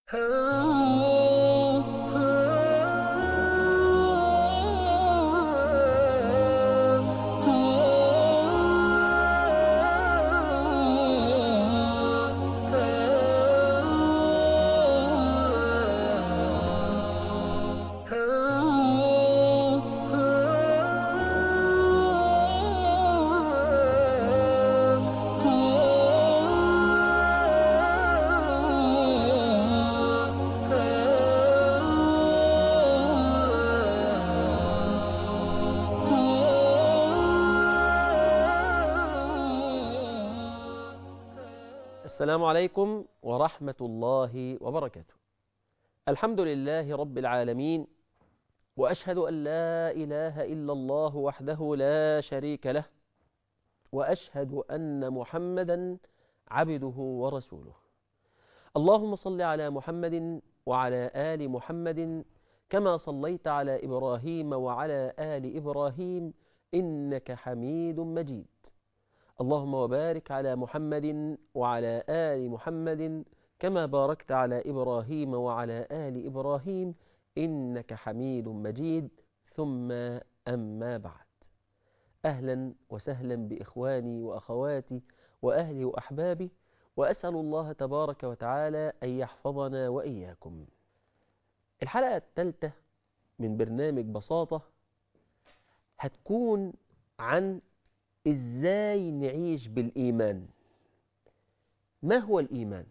السلام عليكم ورحمة الله وبركاته الحمد لله رب العالمين وأشهد أن لا إله إلا الله وحده لا شريك له وأشهد أن محمدا عبده ورسوله اللهم صل على محمد وعلى آل محمد كما صليت على إبراهيم وعلى آل إبراهيم إنك حميد مجيد اللهم وبارك على محمد وعلى آل محمد كما باركت على إبراهيم وعلى آل إبراهيم إنك حميد مجيد ثم أما بعد أهلا وسهلا بإخواني وأخواتي وأهلي وأحبابي وأسأل الله تبارك وتعالى أن يحفظنا وإياكم الحلقة الثالثة من برنامج بساطة هتكون عن إزاي نعيش بالإيمان ما هو الإيمان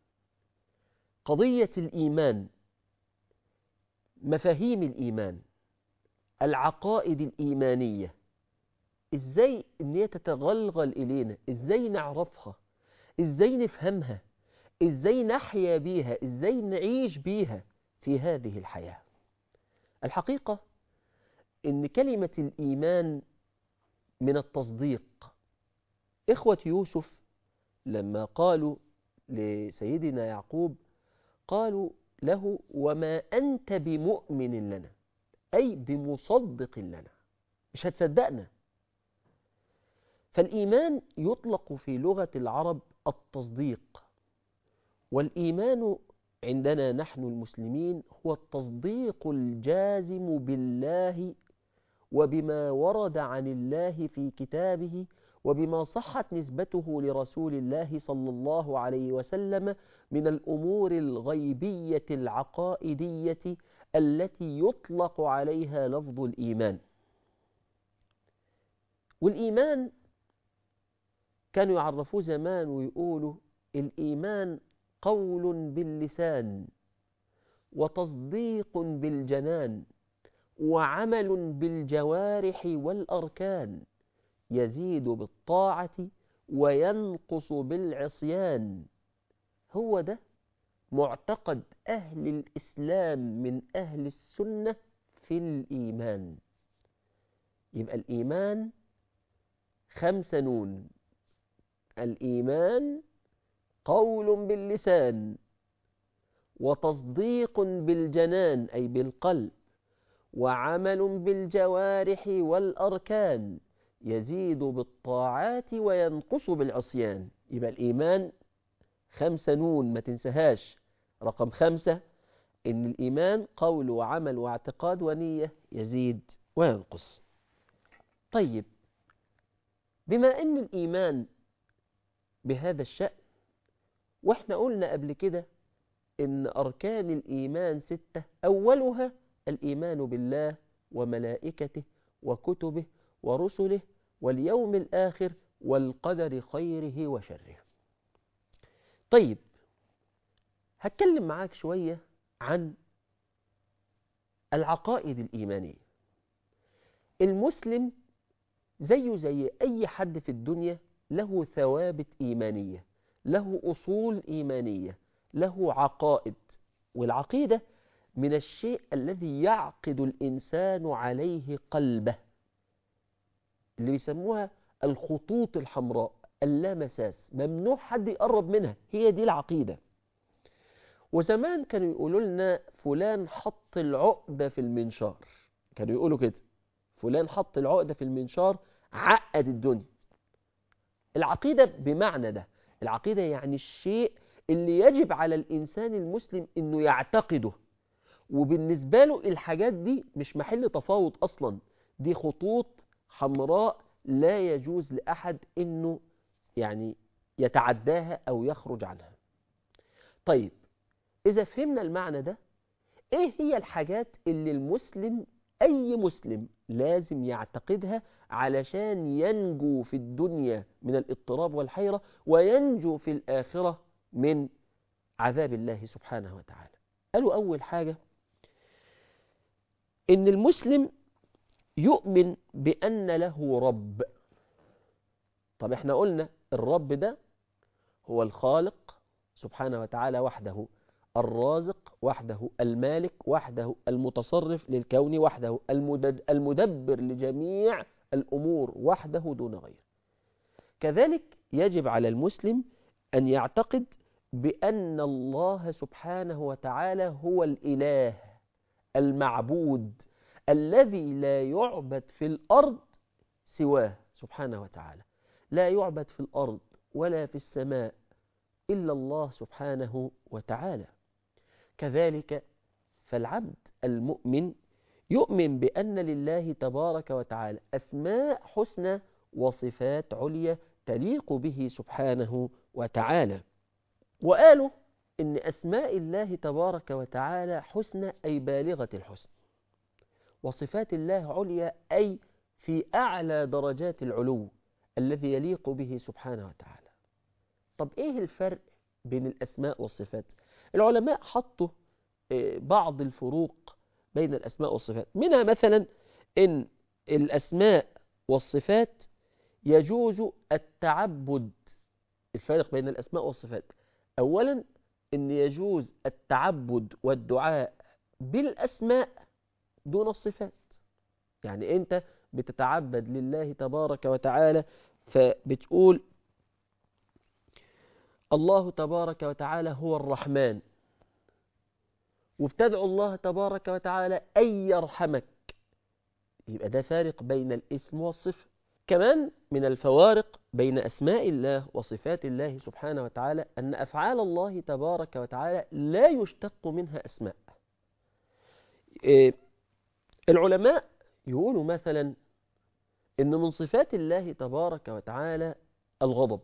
قضية الإيمان مفاهيم الإيمان العقائد الإيمانية إزاي إن هي تتغلغل إلينا إزاي نعرفها إزاي نفهمها إزاي نحيا بيها إزاي نعيش بيها في هذه الحياة الحقيقة إن كلمة الإيمان من التصديق إخوة يوسف لما قالوا لسيدنا يعقوب قالوا له وما أنت بمؤمن لنا أي بمصدق لنا مش هتصدقنا فالإيمان يطلق في لغة العرب التصديق والإيمان عندنا نحن المسلمين هو التصديق الجازم بالله وبما ورد عن الله في كتابه وبما صحت نسبته لرسول الله صلى الله عليه وسلم من الأمور الغيبية العقائدية التي يطلق عليها لفظ الإيمان والإيمان كانوا يعرفوه زمان ويقولوا الإيمان قول باللسان وتصديق بالجنان وعمل بالجوارح والأركان يزيد بالطاعة وينقص بالعصيان هو ده معتقد أهل الإسلام من أهل السنة في الإيمان يبقى الإيمان خمس نون الإيمان قول باللسان وتصديق بالجنان أي بالقلب وعمل بالجوارح والأركان يزيد بالطاعات وينقص بالعصيان يبقى الإيمان خمسة نون ما تنسهاش رقم خمسة إن الإيمان قول وعمل واعتقاد ونية يزيد وينقص طيب بما أن الإيمان بهذا الشأن وإحنا قلنا قبل كده إن أركان الإيمان ستة أولها الإيمان بالله وملائكته وكتبه ورسله واليوم الآخر والقدر خيره وشره طيب هتكلم معاك شوية عن العقائد الإيمانية المسلم زيه زي أي حد في الدنيا له ثوابت إيمانية له أصول إيمانية له عقائد والعقيدة من الشيء الذي يعقد الإنسان عليه قلبه اللي بيسموها الخطوط الحمراء اللامساس ممنوع حد يقرب منها هي دي العقيدة وزمان كانوا يقولوا لنا فلان حط العقدة في المنشار كانوا يقولوا كده فلان حط العقدة في المنشار عقد الدنيا العقيدة بمعنى ده العقيدة يعني الشيء اللي يجب على الإنسان المسلم إنه يعتقده وبالنسبة له الحاجات دي مش محل تفاوض أصلا دي خطوط حمراء لا يجوز لأحد إنه يعني يتعداها أو يخرج عنها طيب إذا فهمنا المعنى ده إيه هي الحاجات اللي المسلم أي مسلم لازم يعتقدها علشان ينجو في الدنيا من الاضطراب والحيرة وينجو في الآخرة من عذاب الله سبحانه وتعالى قالوا أول حاجة إن المسلم يؤمن بأن له رب طب احنا قلنا الرب ده هو الخالق سبحانه وتعالى وحده الرازق وحده المالك وحده المتصرف للكون وحده المدبر لجميع الأمور وحده دون غيره كذلك يجب على المسلم أن يعتقد بأن الله سبحانه وتعالى هو الإله المعبود الذي لا يعبد في الأرض سواه سبحانه وتعالى لا يعبد في الأرض ولا في السماء إلا الله سبحانه وتعالى كذلك فالعبد المؤمن يؤمن بأن لله تبارك وتعالى أسماء حسنى وصفات عليا تليق به سبحانه وتعالى وقالوا إن أسماء الله تبارك وتعالى حسنى أي بالغة الحسن وصفات الله عليا أي في أعلى درجات العلو الذي يليق به سبحانه وتعالى طب إيه الفرق بين الأسماء والصفات العلماء حطوا بعض الفروق بين الأسماء والصفات منها مثلا إن الأسماء والصفات يجوز التعبد الفارق بين الأسماء والصفات أولا إن يجوز التعبد والدعاء بالأسماء دون الصفات يعني أنت بتتعبد لله تبارك وتعالى فبتقول الله تبارك وتعالى هو الرحمن وبتدعو الله تبارك وتعالى أن يرحمك يبقى ده فارق بين الاسم والصفة كمان من الفوارق بين أسماء الله وصفات الله سبحانه وتعالى أن أفعال الله تبارك وتعالى لا يشتق منها أسماء العلماء يقولوا مثلا إن من صفات الله تبارك وتعالى الغضب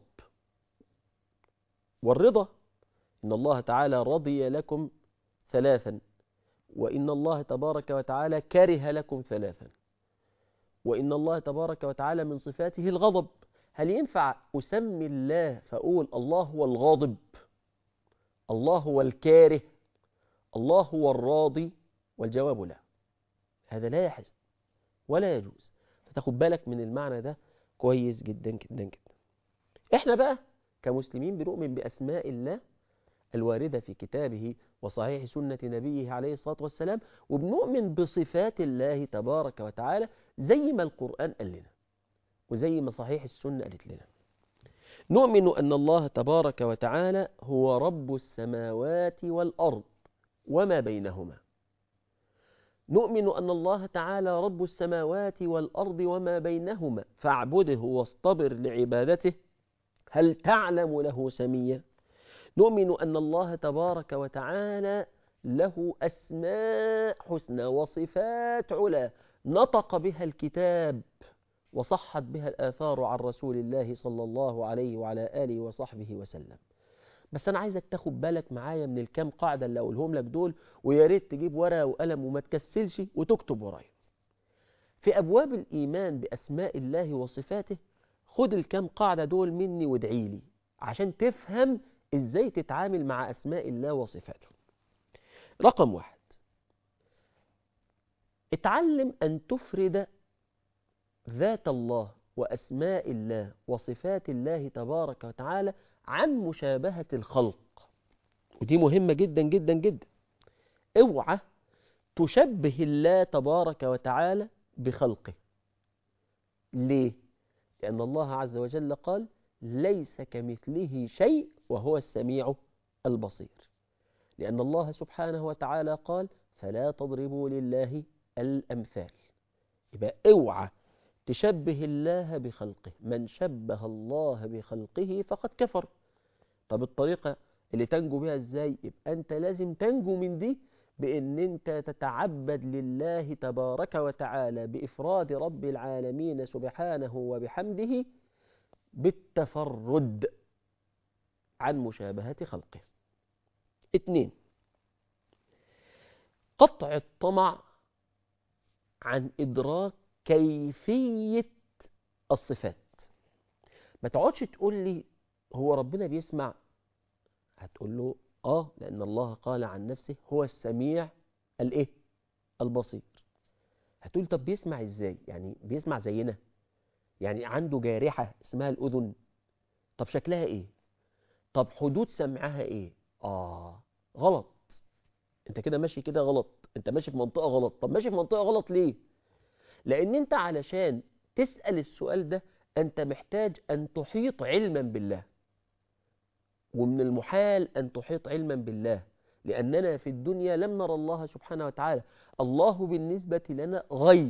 والرضا إن الله تعالى رضي لكم ثلاثا وإن الله تبارك وتعالى كره لكم ثلاثا وإن الله تبارك وتعالى من صفاته الغضب هل ينفع أسمي الله فأقول الله هو الغاضب الله هو الكاره الله هو الراضي والجواب لا هذا لا يحز ولا يجوز فتاخد بالك من المعنى ده كويس جدا جدا جدا احنا بقى كمسلمين بنؤمن بأسماء الله الواردة في كتابه وصحيح سنة نبيه عليه الصلاة والسلام وبنؤمن بصفات الله تبارك وتعالى زي ما القرآن قال لنا وزي ما صحيح السنة قالت لنا نؤمن أن الله تبارك وتعالى هو رب السماوات والأرض وما بينهما نؤمن أن الله تعالى رب السماوات والأرض وما بينهما فاعبده واصطبر لعبادته هل تعلم له سميا نؤمن أن الله تبارك وتعالى له أسماء حسنى وصفات علا نطق بها الكتاب وصحت بها الآثار عن رسول الله صلى الله عليه وعلى آله وصحبه وسلم بس أنا عايزك تاخد بالك معايا من الكام قاعدة اللي أقولهم لك دول ويا ريت تجيب ورقة وقلم وما تكسلش وتكتب ورايا في أبواب الإيمان بأسماء الله وصفاته خد الكام قاعدة دول مني وادعي لي عشان تفهم إزاي تتعامل مع أسماء الله وصفاته رقم واحد اتعلم أن تفرد ذات الله وأسماء الله وصفات الله تبارك وتعالى عن مشابهة الخلق ودي مهمة جدا جدا جدا اوعى تشبه الله تبارك وتعالى بخلقه ليه؟ لأن الله عز وجل قال ليس كمثله شيء وهو السميع البصير لأن الله سبحانه وتعالى قال فلا تضربوا لله الأمثال يبقى اوعى تشبه الله بخلقه من شبه الله بخلقه فقد كفر طب الطريقة اللي تنجو بها ازاي يبقى انت لازم تنجو من دي بان انت تتعبد لله تبارك وتعالى بافراد رب العالمين سبحانه وبحمده بالتفرد عن مشابهة خلقه اتنين قطع الطمع عن إدراك كيفية الصفات ما تقعدش تقول لي هو ربنا بيسمع هتقول له آه لأن الله قال عن نفسه هو السميع الإيه البصير هتقول طب بيسمع إزاي يعني بيسمع زينا يعني عنده جارحة اسمها الأذن طب شكلها إيه طب حدود سمعها إيه آه غلط انت كده ماشي كده غلط انت ماشي في منطقة غلط طب ماشي في منطقة غلط ليه لان انت علشان تسأل السؤال ده انت محتاج ان تحيط علما بالله ومن المحال ان تحيط علما بالله لاننا في الدنيا لم نرى الله سبحانه وتعالى الله بالنسبة لنا غيب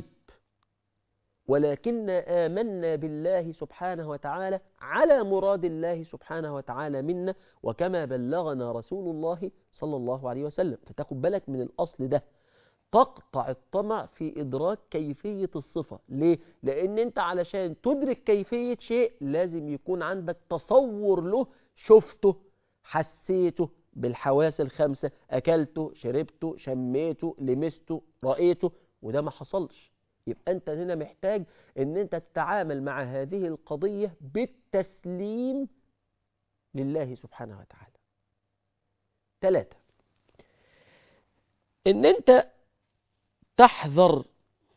ولكننا آمنا بالله سبحانه وتعالى على مراد الله سبحانه وتعالى منا وكما بلغنا رسول الله صلى الله عليه وسلم فتاخد بالك من الأصل ده تقطع الطمع في إدراك كيفية الصفة ليه؟ لأن أنت علشان تدرك كيفية شيء لازم يكون عندك تصور له شفته حسيته بالحواس الخمسة أكلته شربته شميته لمسته رأيته وده ما حصلش يبقى أنت هنا محتاج أن أنت تتعامل مع هذه القضية بالتسليم لله سبحانه وتعالى ثلاثة أن أنت تحذر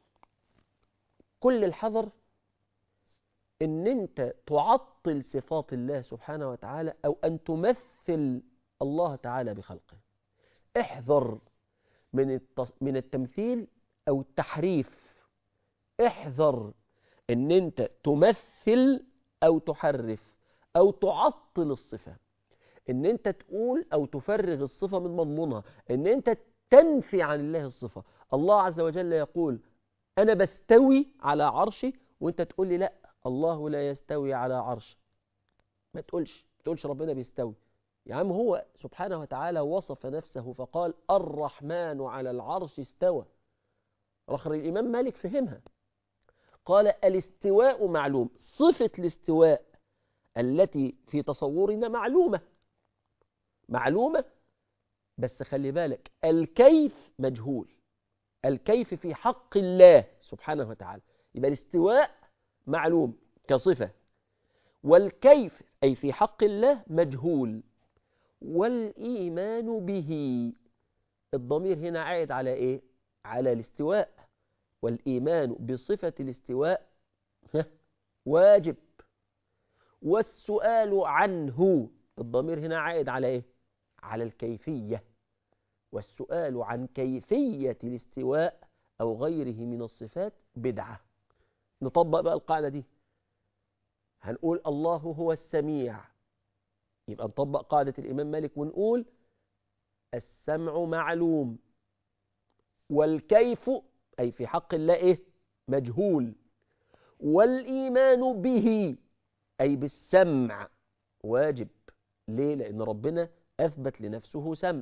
كل الحذر أن أنت تعطل صفات الله سبحانه وتعالى أو أن تمثل الله تعالى بخلقه احذر من من التمثيل أو التحريف احذر ان انت تمثل او تحرف او تعطل الصفة ان انت تقول او تفرغ الصفة من مضمونها ان انت تنفي عن الله الصفة الله عز وجل يقول انا بستوي على عرشي وانت تقول لي لا الله لا يستوي على عرش ما تقولش ما تقولش ربنا بيستوي يا عم هو سبحانه وتعالى وصف نفسه فقال الرحمن على العرش استوى رخر الإمام مالك فهمها قال الاستواء معلوم صفة الاستواء التي في تصورنا معلومة معلومة بس خلي بالك الكيف مجهول الكيف في حق الله سبحانه وتعالى يبقى الاستواء معلوم كصفة والكيف أي في حق الله مجهول والإيمان به الضمير هنا عائد على إيه؟ على الاستواء والإيمان بصفة الاستواء واجب والسؤال عنه الضمير هنا عائد على إيه؟ على الكيفية والسؤال عن كيفية الاستواء أو غيره من الصفات بدعة نطبق بقى القاعدة دي هنقول الله هو السميع يبقى نطبق قاعدة الإمام مالك ونقول السمع معلوم والكيف أي في حق الله إيه؟ مجهول والإيمان به أي بالسمع واجب ليه؟ لأن ربنا أثبت لنفسه سمع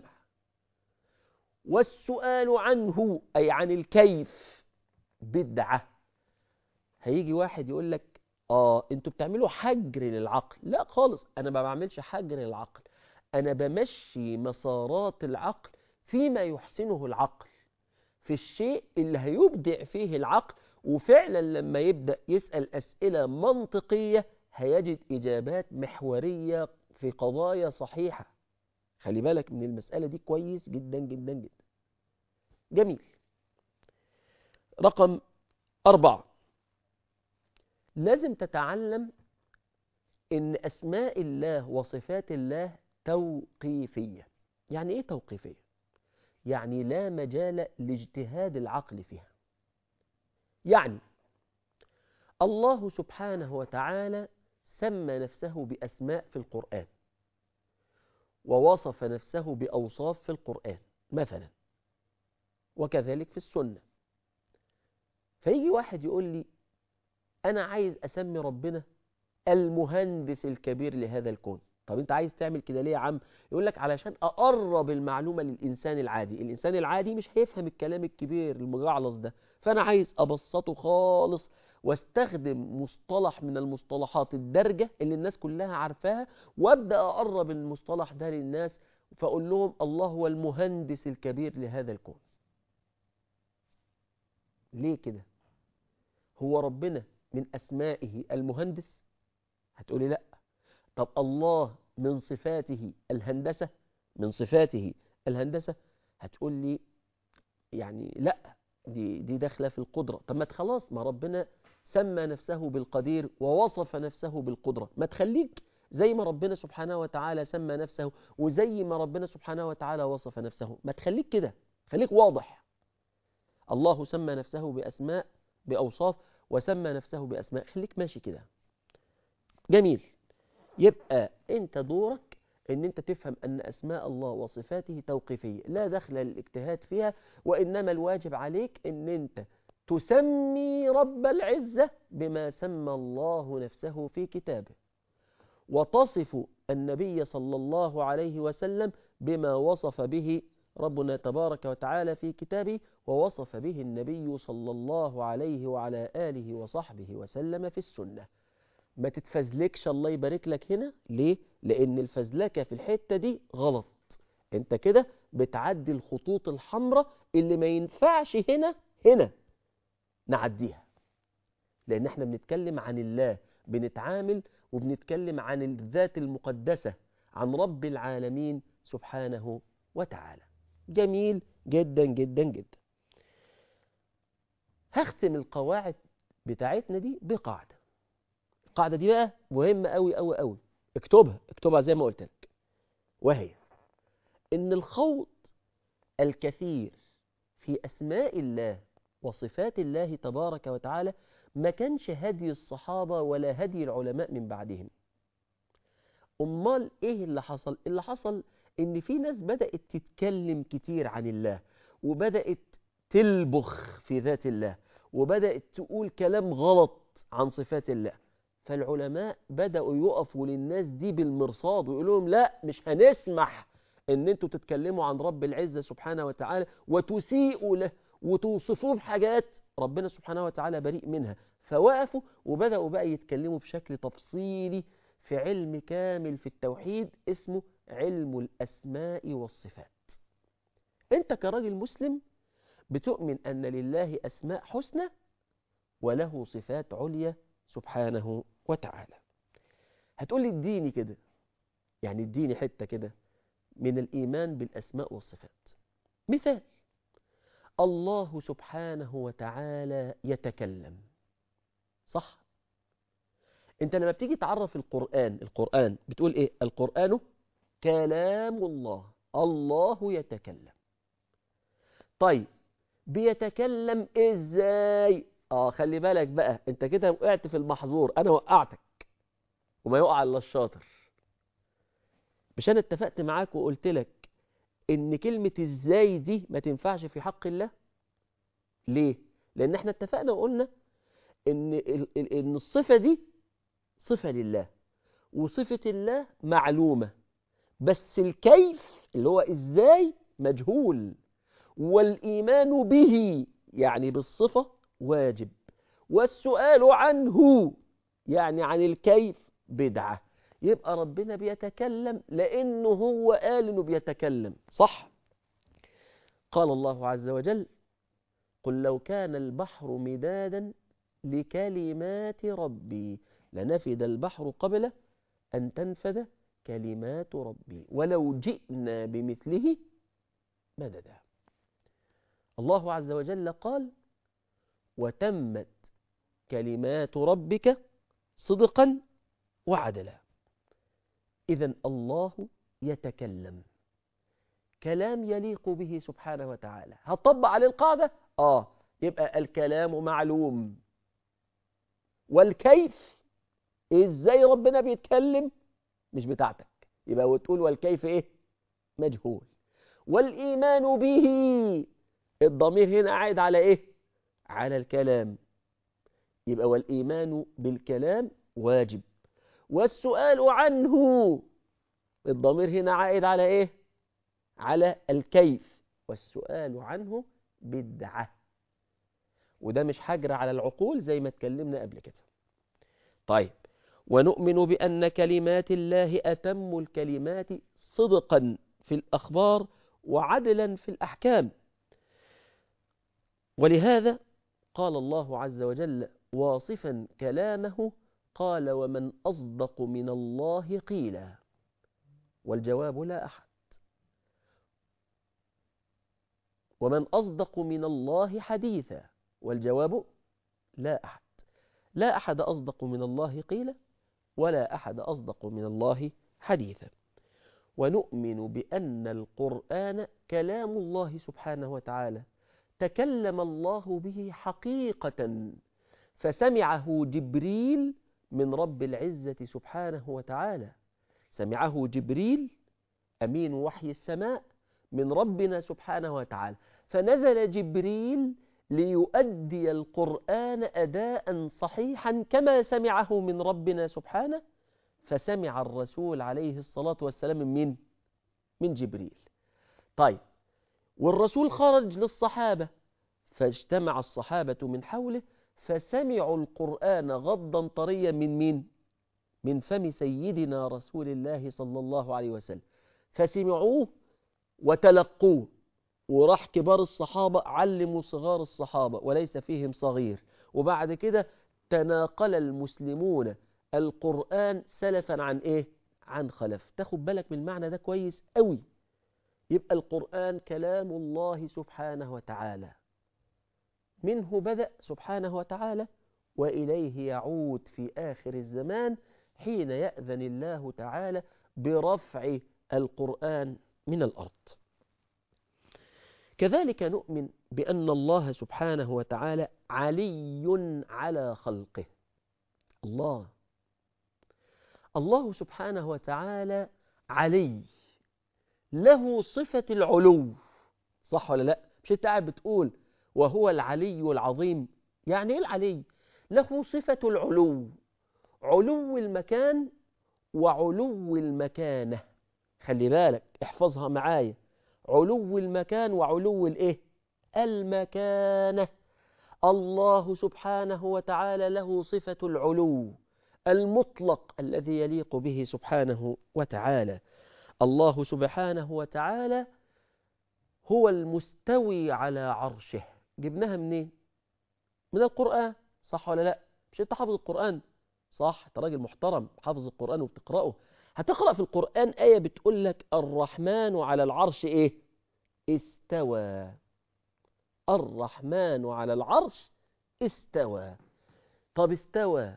والسؤال عنه أي عن الكيف بدعة هيجي واحد يقول لك آه أنتوا بتعملوا حجر للعقل لا خالص أنا ما بعملش حجر للعقل أنا بمشي مسارات العقل فيما يحسنه العقل في الشيء اللي هيبدع فيه العقل وفعلا لما يبدأ يسأل أسئلة منطقية هيجد إجابات محورية في قضايا صحيحة خلي بالك من المسألة دي كويس جدا جدا جدا جميل رقم أربعة لازم تتعلم إن أسماء الله وصفات الله توقيفية يعني إيه توقيفية؟ يعني لا مجال لاجتهاد العقل فيها يعني الله سبحانه وتعالى سمى نفسه بأسماء في القرآن ووصف نفسه بأوصاف في القرآن مثلا وكذلك في السنة فيجي واحد يقول لي أنا عايز أسمي ربنا المهندس الكبير لهذا الكون طب انت عايز تعمل كده ليه يا عم يقول لك علشان اقرب المعلومه للانسان العادي الانسان العادي مش هيفهم الكلام الكبير المجعلص ده فانا عايز ابسطه خالص واستخدم مصطلح من المصطلحات الدارجه اللي الناس كلها عارفاها وابدا اقرب المصطلح ده للناس فاقول لهم الله هو المهندس الكبير لهذا الكون ليه كده هو ربنا من اسمائه المهندس هتقولي لا طب الله من صفاته الهندسة من صفاته الهندسة هتقول لي يعني لا دي دي داخله في القدرة طب ما خلاص ما ربنا سمى نفسه بالقدير ووصف نفسه بالقدرة ما تخليك زي ما ربنا سبحانه وتعالى سمى نفسه وزي ما ربنا سبحانه وتعالى وصف نفسه ما تخليك كده خليك واضح الله سمى نفسه بأسماء بأوصاف وسمى نفسه بأسماء خليك ماشي كده جميل يبقى انت دورك ان انت تفهم ان اسماء الله وصفاته توقيفية لا دخل للاجتهاد فيها وانما الواجب عليك ان انت تسمي رب العزة بما سمى الله نفسه في كتابه وتصف النبي صلى الله عليه وسلم بما وصف به ربنا تبارك وتعالى في كتابه ووصف به النبي صلى الله عليه وعلى آله وصحبه وسلم في السنة ما تتفزلكش الله يبارك لك هنا ليه؟ لأن الفزلكة في الحتة دي غلط انت كده بتعدي الخطوط الحمراء اللي ما ينفعش هنا هنا نعديها لأن احنا بنتكلم عن الله بنتعامل وبنتكلم عن الذات المقدسة عن رب العالمين سبحانه وتعالى جميل جدا جدا جدا هختم القواعد بتاعتنا دي بقاعدة القاعدة دي بقى مهمة قوي قوي قوي اكتبها اكتبها زي ما قلت لك وهي ان الخوض الكثير في اسماء الله وصفات الله تبارك وتعالى ما كانش هدي الصحابة ولا هدي العلماء من بعدهم امال ايه اللي حصل اللي حصل ان في ناس بدأت تتكلم كتير عن الله وبدأت تلبخ في ذات الله وبدأت تقول كلام غلط عن صفات الله فالعلماء بدأوا يقفوا للناس دي بالمرصاد ويقولوا لهم لا مش هنسمح ان انتوا تتكلموا عن رب العزة سبحانه وتعالى وتسيئوا له وتوصفوه بحاجات ربنا سبحانه وتعالى بريء منها فوقفوا وبدأوا بقى يتكلموا بشكل تفصيلي في علم كامل في التوحيد اسمه علم الأسماء والصفات انت كراجل مسلم بتؤمن أن لله أسماء حسنى وله صفات عليا سبحانه وتعالى هتقول لي اديني كده يعني اديني حتة كده من الإيمان بالأسماء والصفات مثال الله سبحانه وتعالى يتكلم صح انت لما بتيجي تعرف القرآن القرآن بتقول ايه القرآن كلام الله الله يتكلم طيب بيتكلم ازاي اه خلي بالك بقى انت كده وقعت في المحظور انا وقعتك وما يقع الا الشاطر مش انا اتفقت معاك وقلت لك ان كلمة ازاي دي ما تنفعش في حق الله ليه لان احنا اتفقنا وقلنا ان ان الصفة دي صفة لله وصفة الله معلومة بس الكيف اللي هو ازاي مجهول والإيمان به يعني بالصفة واجب والسؤال عنه يعني عن الكيف بدعة يبقى ربنا بيتكلم لأنه هو قال إنه بيتكلم صح قال الله عز وجل قل لو كان البحر مدادا لكلمات ربي لنفد البحر قبل أن تنفذ كلمات ربي ولو جئنا بمثله مددا الله عز وجل قال وتمت كلمات ربك صدقا وعدلا إذا الله يتكلم كلام يليق به سبحانه وتعالى هتطبق عليه القاعدة؟ آه يبقى الكلام معلوم والكيف إزاي ربنا بيتكلم مش بتاعتك يبقى وتقول والكيف إيه مجهول والإيمان به الضمير هنا قاعد على إيه على الكلام يبقى والإيمان بالكلام واجب والسؤال عنه الضمير هنا عائد على ايه على الكيف والسؤال عنه بدعة وده مش حجر على العقول زي ما اتكلمنا قبل كده طيب ونؤمن بأن كلمات الله أتم الكلمات صدقا في الأخبار وعدلا في الأحكام ولهذا قال الله عز وجل واصفا كلامه قال ومن أصدق من الله قيلا والجواب لا أحد ومن أصدق من الله حديثا والجواب لا أحد لا أحد أصدق من الله قيلا ولا أحد أصدق من الله حديثا ونؤمن بأن القرآن كلام الله سبحانه وتعالى تكلم الله به حقيقة فسمعه جبريل من رب العزة سبحانه وتعالى سمعه جبريل أمين وحي السماء من ربنا سبحانه وتعالى فنزل جبريل ليؤدي القرآن أداء صحيحا كما سمعه من ربنا سبحانه فسمع الرسول عليه الصلاة والسلام من من جبريل طيب والرسول خرج للصحابة فاجتمع الصحابة من حوله فسمعوا القرآن غضا طريا من مين؟ من فم سيدنا رسول الله صلى الله عليه وسلم فسمعوه وتلقوه وراح كبار الصحابة علموا صغار الصحابة وليس فيهم صغير وبعد كده تناقل المسلمون القرآن سلفا عن ايه؟ عن خلف تاخد بالك من المعنى ده كويس قوي يبقى القرآن كلام الله سبحانه وتعالى منه بدأ سبحانه وتعالى وإليه يعود في آخر الزمان حين يأذن الله تعالى برفع القرآن من الأرض كذلك نؤمن بأن الله سبحانه وتعالى علي على خلقه الله الله سبحانه وتعالى علي له صفة العلو صح ولا لا مش انت قاعد بتقول وهو العلي العظيم يعني ايه العلي له صفة العلو علو المكان وعلو المكانة خلي بالك احفظها معايا علو المكان وعلو الايه المكانة الله سبحانه وتعالى له صفة العلو المطلق الذي يليق به سبحانه وتعالى الله سبحانه وتعالى هو المستوي على عرشه جبناها منين من القرآن صح ولا لا مش انت حافظ القرآن صح انت راجل محترم حافظ القرآن وبتقرأه هتقرأ في القرآن آية بتقول لك الرحمن على العرش ايه استوى الرحمن على العرش استوى طب استوى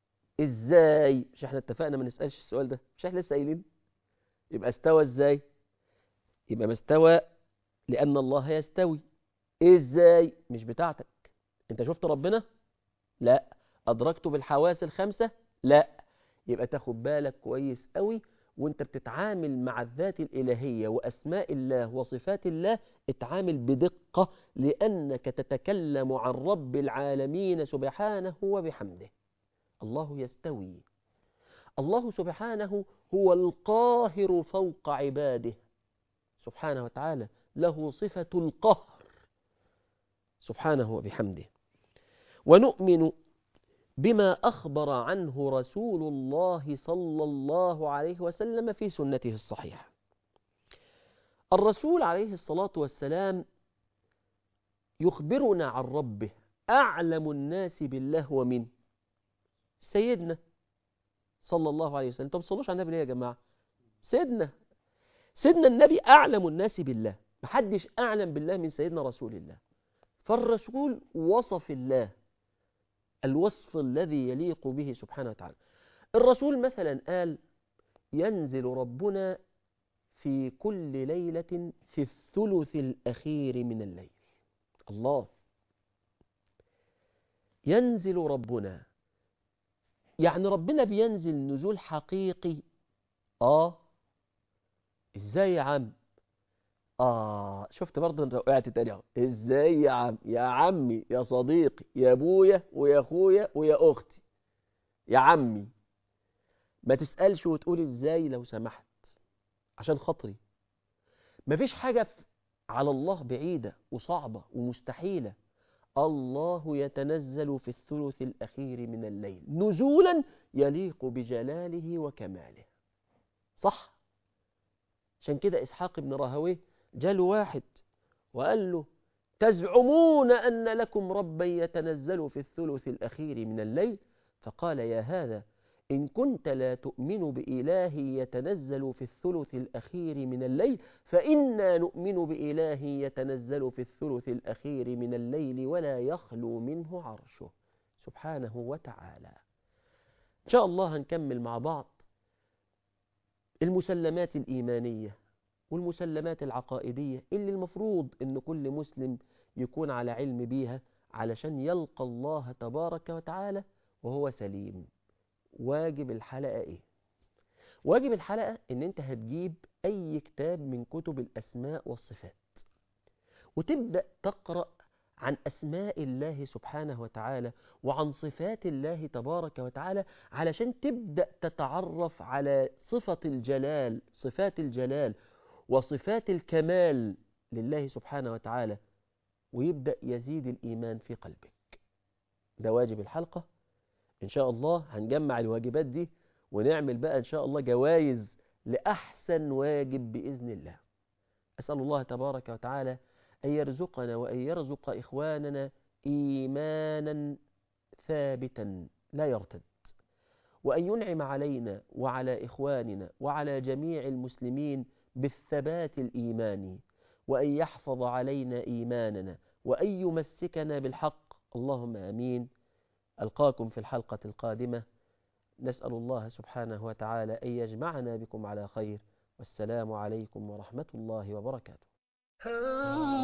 ازاي مش احنا اتفقنا ما نسألش السؤال ده مش احنا لسه قايلين يبقى استوى ازاي يبقى مستوى لأن الله يستوي ازاي مش بتاعتك انت شفت ربنا لا أدركته بالحواس الخمسة لا يبقى تاخد بالك كويس قوي وانت بتتعامل مع الذات الإلهية وأسماء الله وصفات الله اتعامل بدقة لأنك تتكلم عن رب العالمين سبحانه وبحمده الله يستوي الله سبحانه هو القاهر فوق عباده سبحانه وتعالى له صفة القهر سبحانه وبحمده ونؤمن بما أخبر عنه رسول الله صلى الله عليه وسلم في سنته الصحيحة الرسول عليه الصلاة والسلام يخبرنا عن ربه أعلم الناس بالله ومن سيدنا صلى الله عليه وسلم طب صلوش على النبي ليه يا جماعة سيدنا سيدنا النبي أعلم الناس بالله محدش أعلم بالله من سيدنا رسول الله فالرسول وصف الله الوصف الذي يليق به سبحانه وتعالى الرسول مثلا قال ينزل ربنا في كل ليلة في الثلث الأخير من الليل الله ينزل ربنا يعني ربنا بينزل نزول حقيقي آه إزاي يا عم آه شفت برضه انت وقعت تاني اهو ازاي يا عم يا عمي يا صديقي يا ابويا ويا اخويا ويا اختي يا عمي ما تسألش وتقول ازاي لو سمحت عشان خاطري مفيش حاجة على الله بعيدة وصعبة ومستحيلة الله يتنزل في الثلث الأخير من الليل نزولا يليق بجلاله وكماله صح عشان كده إسحاق بن راهويه جاله واحد وقال له تزعمون أن لكم ربا يتنزل في الثلث الأخير من الليل فقال يا هذا إن كنت لا تؤمن بإله يتنزل في الثلث الأخير من الليل فإنا نؤمن بإله يتنزل في الثلث الأخير من الليل ولا يخلو منه عرشه سبحانه وتعالى إن شاء الله هنكمل مع بعض المسلمات الإيمانية والمسلمات العقائدية اللي المفروض أن كل مسلم يكون على علم بيها علشان يلقى الله تبارك وتعالى وهو سليم واجب الحلقة ايه واجب الحلقة ان انت هتجيب اي كتاب من كتب الاسماء والصفات وتبدأ تقرأ عن أسماء الله سبحانه وتعالى وعن صفات الله تبارك وتعالى علشان تبدأ تتعرف على صفة الجلال صفات الجلال وصفات الكمال لله سبحانه وتعالى ويبدأ يزيد الإيمان في قلبك ده واجب الحلقة إن شاء الله هنجمع الواجبات دي ونعمل بقى إن شاء الله جوائز لأحسن واجب بإذن الله أسأل الله تبارك وتعالى أن يرزقنا وأن يرزق إخواننا إيمانا ثابتا لا يرتد وأن ينعم علينا وعلى إخواننا وعلى جميع المسلمين بالثبات الإيماني وأن يحفظ علينا إيماننا وأن يمسكنا بالحق اللهم آمين ألقاكم في الحلقة القادمة نسأل الله سبحانه وتعالى أن يجمعنا بكم على خير والسلام عليكم ورحمة الله وبركاته